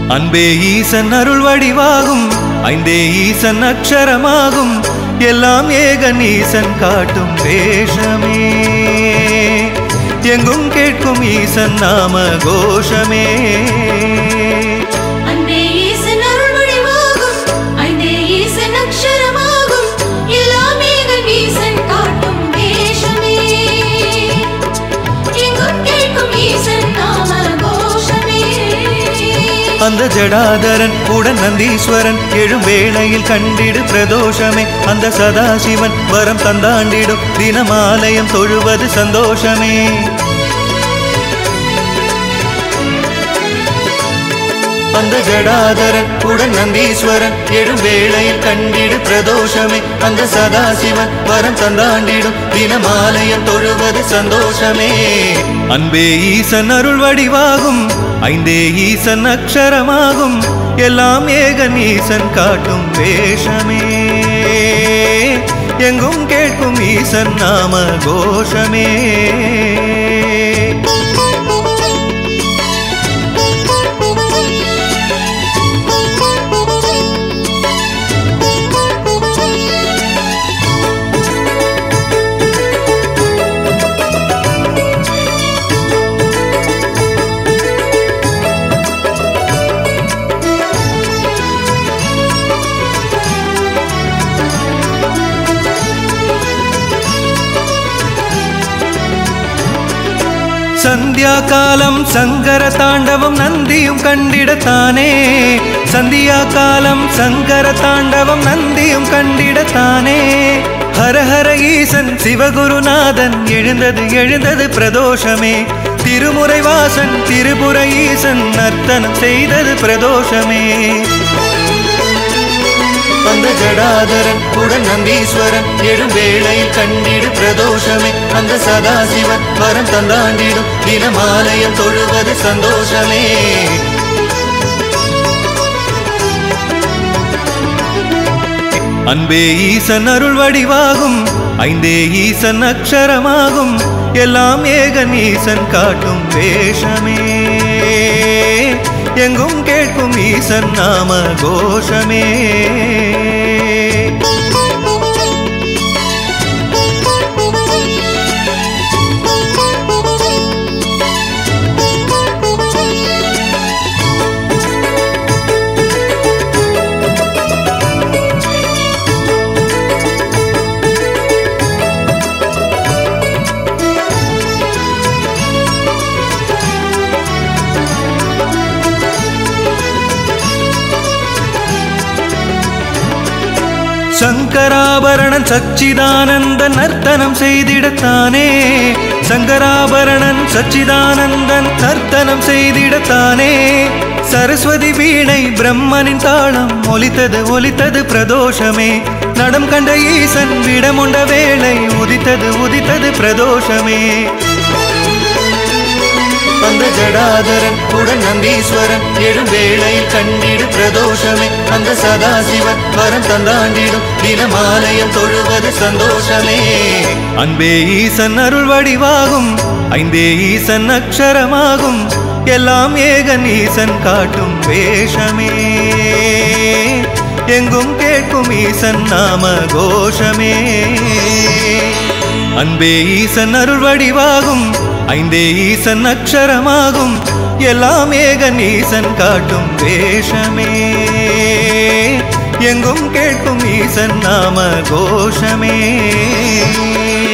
அன்பே ஈசன் அருள் வடிவாகும் ஐந்தே ஈசன் அக்ஷரமாகும் எல்லாம் ஏகன் ஈசன் காட்டும் வேஷமே எங்கும் கேட்கும் ஈசன் நாம கோஷமே அன்பே ஈசன் அருள் வடிவாகும் ஐந்தே ஈசன் அக்ஷரமாகும் எல்லாம் ஏகன் ஈசன் காட்டும் வேஷமே எங்கும் கேட்கும் ஈசன் நாம கோஷமே அந்த ஜடாதரன் உடன் நந்தீஸ்வரன் எழும் வேளையில் கண்டிடு பிரதோஷமே அந்த சதாசிவன் வரம் தந்தாண்டிடும் தினமாலயம் தொழுவது சந்தோஷமே அந்த ஜடாதரன் உடன் நந்தீஸ்வரன் எழும் வேளையில் கண்டிடு பிரதோஷமே அந்த சதாசிவன் வரம் தந்தாண்டிடும் தினமாலயம் தொழுவது சந்தோஷமே அன்பே ஈசன் அருள் வடிவாகும் ஐந்தே ஈசன் அக்ஷரமாகும் எல்லாம் ஏகன் ஈசன் காட்டும் வேஷமே எங்கும் கேட்கும் ஈசன் நாம கோஷமே சந்தியா காலம் சங்கர தாண்டவம் நந்தியும் கண்டிடத்தானே சந்தியா காலம் சங்கர தாண்டவம் நந்தியும் கண்டிடத்தானே ஹர ஹர ஈசன் சிவகுருநாதன் எழுந்தது எழுந்தது பிரதோஷமே திருமுறை வாசன் திரிபுர ஈசன் நர்த்தனம் செய்தது பிரதோஷமே அந்த ஜடாதரன் உடன் நந்தீஸ்வரன் எழும் வேளையில் கண்டிடு பிரதோஷமே அந்த சதாசிவன் வரம் தந்தாண்டிடும் தினமாலயம் தொழுவது சந்தோஷமே அன்பே ஈசன் அருள் வடிவாகும் ஐந்தே ஈசன் அக்ஷரமாகும் எல்லாம் ஏகன் ஈசன் காட்டும் வேஷமே எங்கும் கேட்கும் ஈசன் நாம கோஷமே சங்கராபரணன் சச்சிதானந்தன் நர்த்தனம் செய்திடத்தானே சங்கராபரணன் சச்சிதானந்தன் நர்த்தனம் செய்திடத்தானே சரஸ்வதி வீணை பிரம்மனின் தாளம் ஒலித்தது ஒலித்தது பிரதோஷமே நடம் கண்ட ஈசன் விடமுண்ட வேளை உதித்தது உதித்தது பிரதோஷமே அந்த ஜடாதரன் உடன் நந்தீஸ்வரன் எழும் வேளையில் கண்டிடு பிரதோஷமே அந்த சதாசிவன் வரம் தந்தாண்டிடும் தினமாலயம் தொழுவது சந்தோஷமே அன்பே ஈசன் அருள் வடிவாகும் ஐந்தே ஈசன் அக்ஷரமாகும் எல்லாம் ஏகன் ஈசன் காட்டும் வேஷமே எங்கும் கேட்கும் ஈசன் நாம கோஷமே அன்பே ஈசன் அருள் வடிவாகும் ஐந்தே ஈசன் அக்ஷரமாகும் எல்லாம் ஏகன் ஈசன் காட்டும் வேஷமே எங்கும் கேட்கும் ஈசன் நாம கோஷமே